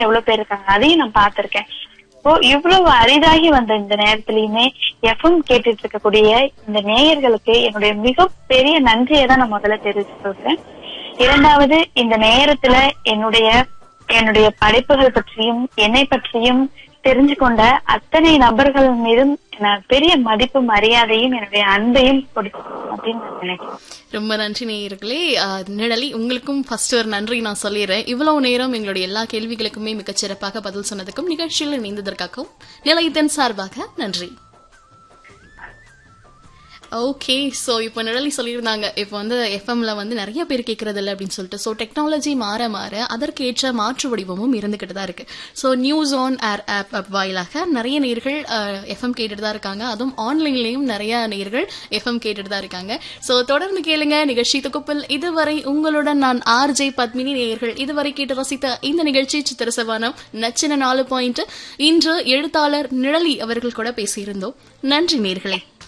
எவ்வளவு பேர் இருக்காங்க அதையும் நான் பார்த்திருக்கேன் இப்போ இவ்வளவு அரிதாகி வந்த இந்த நேரத்திலயுமே எஃப்எம் கேட்டுட்டு இருக்கக்கூடிய இந்த நேயர்களுக்கு என்னுடைய மிகப்பெரிய நன்றியை தான் நான் முதல்ல தெரிவிச்சுக்கிறேன் இரண்டாவது இந்த நேரத்துல என்னுடைய என்னுடைய படைப்புகள் பற்றியும் என்னை பற்றியும் தெரிஞ்சு கொண்ட அத்தனை நபர்கள் மீதும் நான் பெரிய மதிப்பு மரியாதையும் என்னுடைய அன்பையும் கொடுக்கணும் அப்படின்னு நான் நினைக்கிறேன் ரொம்ப நன்றி நேயர்களே ஆஹ், நிழலி உங்களுக்கும் ஃபர்ஸ்ட் ஒரு நன்றி நான் சொல்லிடுறேன் இவ்வளவு நேரம் எங்களுடைய எல்லா கேள்விகளுக்குமே மிகச் சிறப்பாக பதில் சொன்னதுக்கும் நிகழ்ச்சியில் இணைந்ததற்காகவும் நிலையத்தின் சார்பாக நன்றி ஓகே ஸோ இப்போ நிழலி சொல்லியிருந்தாங்க இப்போ வந்து எஃப்எம்ல வந்து நிறைய பேர் கேட்கறது இல்லை அப்படின்னு சொல்லிட்டு ஸோ டெக்னாலஜி மாற மாற அதற்கேற்ற மாற்று வடிவமும் இருந்துகிட்டு தான் இருக்கு so news on air app அப் வாயிலாக நிறைய நேர்கள் எஃப்எம் கேட்டுட்டு தான் இருக்காங்க அதுவும் ஆன்லைன்லயும் நிறைய நேர்கள் எஃப்எம் கேட்டுட்டு தான் இருக்காங்க ஸோ தொடர்ந்து கேளுங்க நிகழ்ச்சி தொகுப்பில் இதுவரை உங்களுடன் நான் ஆர்ஜே பத்மினி நேயர்கள் இதுவரை கேட்டு ரசித்த இந்த நிகழ்ச்சி சித்திரசவானம் நச்சின நாலு பாயிண்ட் இன்று எழுத்தாளர் நிழலி அவர்கள் கூட பேசியிருந்தோம் நன்றி நேர்களே